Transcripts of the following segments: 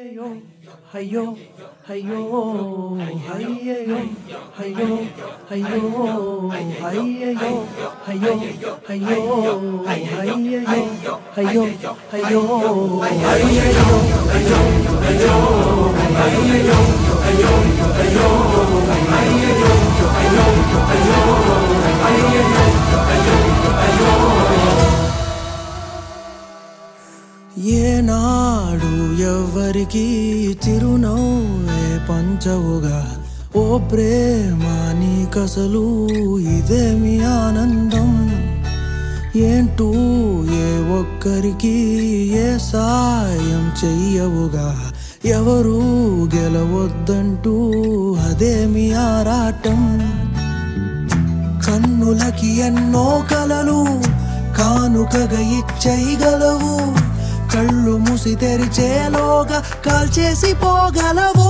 అయ్యయ్యో అయ్యో అయ్యో అయ్యయ్యో అయ్యో అయ్యో అయ్యయ్యో అయ్యో అయ్యో అయ్యయ్యో అయ్యో అయ్యో అయ్యయ్యో ఏనాడు ఎవ్వరికి చిరునవ్వే పంచవుగా ఓ ప్రేమ నీకసలు ఇదేమి ఆనందం ఏంటూ ఏ ఒక్కరికి ఏ సాయం చెయ్యవుగా ఎవరు గెలవద్దంటూ అదేమి ఆరాటం కన్నులకి ఎన్నో కలలు కానుకగా ఇచ్చేయగలవు కళ్ళు మూసి తెరిచేలోగా కాల్చేసి పోగలవు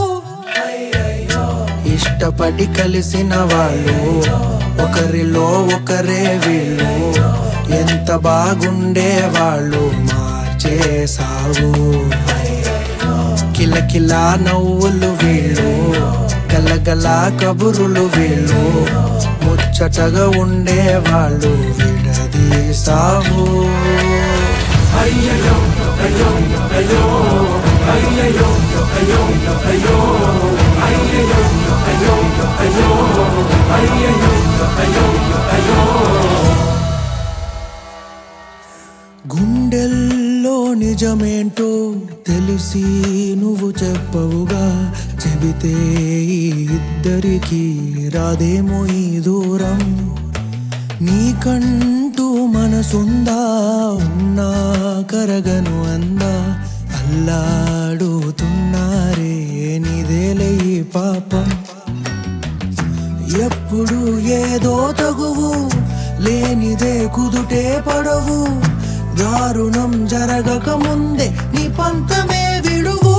ఇష్టపడి కలిసిన వాళ్ళు ఒకరిలో ఒకరే వీళ్ళు ఎంత బాగుండే వాళ్ళు మార్చేసావు కిలకిల నవ్వులు వీళ్ళు గలగల కబురులు వీళ్ళు ముచ్చటగా ఉండే వాళ్ళు విడదీసావు గుండెల్లో నిజమేంటో తెలిసి నువ్వు చెప్పవుగా చెబితే ఈ ఇద్దరికి రాదేమో ఈ దూరం నీకంటూ మనసుందా ఉన్నా కరగను అందా అల్లాడుతున్నారే నీదేలే ఈ పాపం ఎప్పుడు ఏదో తగువు లేనిదే కుదుటే పడవు దారుణం జరగక ముందే నీ పంతమే విడువు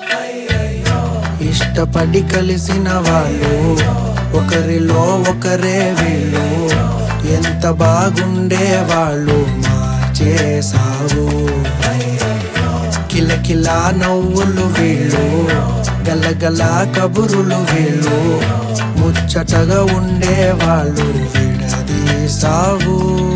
ఇష్టపడి కలిసిన వాళ్ళు ఒకరిలో ఒకరే వీళ్ళు ఎంత బాగుండే వాళ్ళు మార్చేసావు కిలకిల నవ్వులు వీళ్ళు గలగల కబురులు వీళ్ళు ముచ్చటగా ఉండే వాళ్ళు విడదీసావు